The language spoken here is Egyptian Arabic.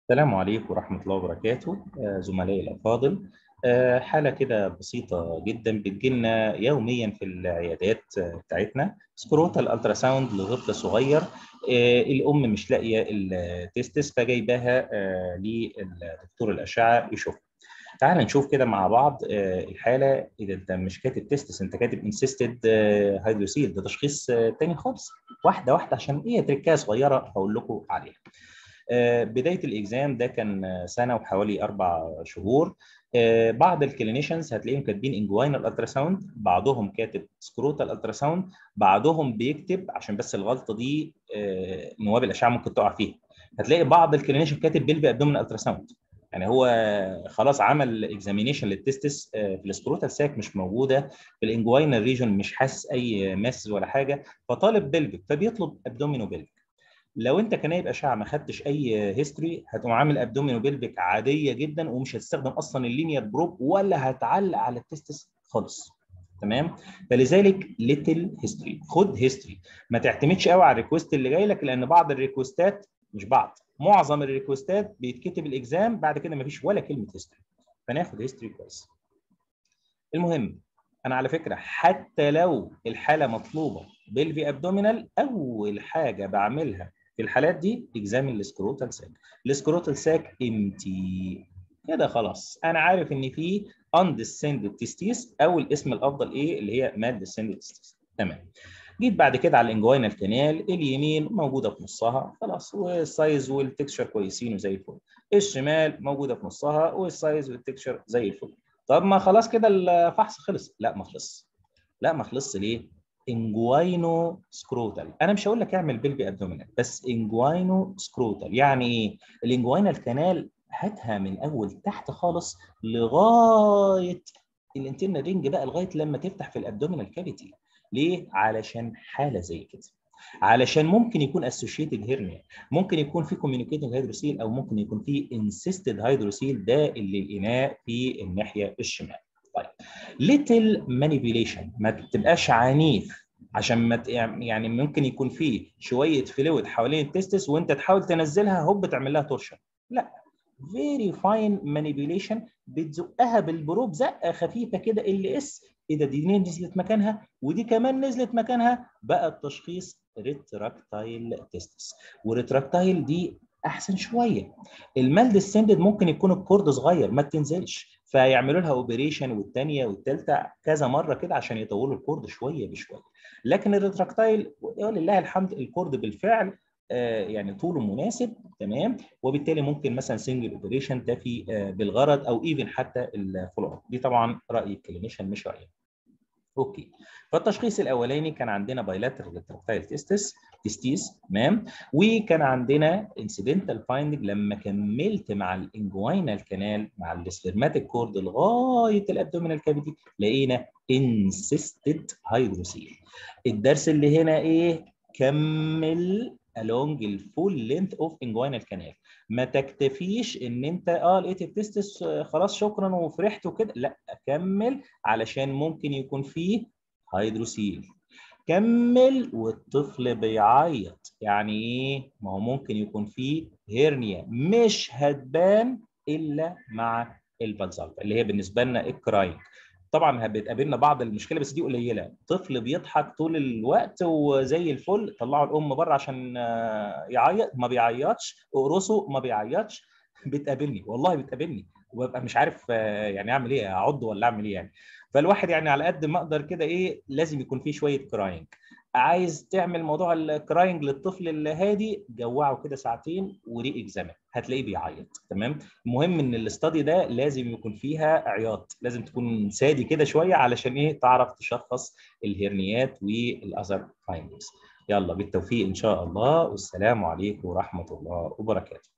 السلام عليكم ورحمة الله وبركاته آه، زملائي الأفاضل آه، حالة كده بسيطة جدا بتجيلنا يوميا في العيادات آه، بتاعتنا سكروتال الترا ساوند لطفل صغير آه، الأم مش لاقية التستس فجايباها آه، للدكتور الأشعة يشوفها تعال نشوف كده مع بعض آه، الحالة إذا أنت مش كاتب تستس أنت كاتب انسيستد هيدروسيل ده تشخيص آه، تاني خالص واحدة واحدة عشان إيه تركية صغيرة هقول لكم عليها آه، بدايه الاكزام ده كان سنه وحوالي اربع شهور آه، بعض الكلينيشنز هتلاقيهم كاتبين انجوينال الترا ساوند بعضهم كاتب سكروتال الترا ساوند بعضهم بيكتب عشان بس الغلطه دي آه، نواب الاشعه ممكن تقع فيها هتلاقي بعض الكلينيشن كاتب بيلفي ابدومين الترا ساوند يعني هو خلاص عمل اكزامينيشن للتستس في السكروتال ساك مش موجوده في الانجوينال ريجون مش حاسس اي ماسز ولا حاجه فطالب بلفيك فبيطلب ابدومينو بلفيك لو انت كنايب اشعه ما خدتش اي هيستوري هتقوم عامل ابدومينو بيلفيك عاديه جدا ومش هتستخدم اصلا اللينير بروب ولا هتعلق على التستس خالص تمام فلذلك ليتل هيستوري خد هيستوري ما تعتمدش قوي على الريكوست اللي جاي لك لان بعض الريكوستات مش بعض معظم الريكوستات بيتكتب الاكزام بعد كده ما فيش ولا كلمه هيستوري فناخد هيستوري كويس المهم انا على فكره حتى لو الحاله مطلوبه بلفي ابدومينال اول حاجه بعملها في الحالات دي اكزامين السكروتال ساك السكروتال ساك امتي كده خلاص انا عارف ان في اندسندد تستيس او الاسم الافضل ايه اللي هي ماد ديسندد تستيس تمام جيت بعد كده على الانجوينال كانال اليمين موجوده في نصها خلاص والسايز والتكشر كويسين وزي الفل الشمال موجوده في نصها والسايز والتكشر زي الفل طب ما خلاص كده الفحص خلص لا ما خلص لا ما خلص ليه انجواينو سكروتال انا مش هقول لك اعمل بلبي ابدومينال بس انجواينو سكروتال يعني ايه الانجواينال كانال هاتها من اول تحت خالص لغايه الانترنال رينج بقى لغايه لما تفتح في الابدومينال كافيتي ليه علشان حاله زي كده علشان ممكن يكون اسوشيتد هيرنيا ممكن يكون في كوميونيكيتنج هيدروسيل او ممكن يكون في انسيستد هيدروسيل ده اللي لقيناه في الناحيه الشمال طيب ليتل مانيبيوليشن ما تبقاش عنيف عشان ما يعني ممكن يكون في شويه فلويد حوالين التستس وانت تحاول تنزلها هوب تعمل لها تورشن لا فيري فاين مانيبيوليشن بتزقها بالبروب زقه خفيفه كده ال اس اذا دي نزلت مكانها ودي كمان نزلت مكانها بقى التشخيص ريتراكتايل تستس وريتراكتايل دي احسن شويه المال ديسندد ممكن يكون الكورد صغير ما بتنزلش فيعملوا لها اوبريشن والثانيه والثالثه كذا مره كده عشان يطولوا الكورد شويه بشويه لكن الريتراكتايل ولله الحمد الكورد بالفعل آه يعني طوله مناسب تمام وبالتالي ممكن مثلا سنجل اوبريشن تفي آه بالغرض او ايفن حتى الفولو اب دي طبعا راي الكلينيشن مش رايي اوكي فالتشخيص الاولاني كان عندنا بايلاترال ريتراكتايل تيستس تستيس تمام وكان عندنا انسيدنتال فايندنج لما كملت مع الانجوينال كانال مع السبرماتيك كورد لغايه الابدومينال كافيتي لقينا انسيستد هيدروسيل الدرس اللي هنا ايه كمل along الفول لينث اوف انجوينال كانال ما تكتفيش ان انت اه لقيت التستس خلاص شكرا وفرحت وكده لا كمل علشان ممكن يكون فيه هيدروسيل كمل والطفل بيعيط يعني ايه ما هو ممكن يكون فيه هيرنيا مش هتبان الا مع البلزالفا اللي هي بالنسبه لنا الكراينج طبعا بتقابلنا بعض المشكله بس دي قليله طفل بيضحك طول الوقت وزي الفل طلعوا الام بره عشان يعيط ما بيعيطش اقرصه ما بيعيطش بتقابلني والله بتقابلني وببقى مش عارف يعني اعمل ايه اعض ولا اعمل ايه يعني فالواحد يعني على قد ما اقدر كده ايه لازم يكون فيه شويه كراينج عايز تعمل موضوع الكراينج للطفل الهادي جوعه كده ساعتين وري اكزامين هتلاقيه بيعيط تمام المهم ان الاستادي ده لازم يكون فيها عياط لازم تكون سادي كده شويه علشان ايه تعرف تشخص الهرنيات والاذر فايندنجز يلا بالتوفيق ان شاء الله والسلام عليكم ورحمه الله وبركاته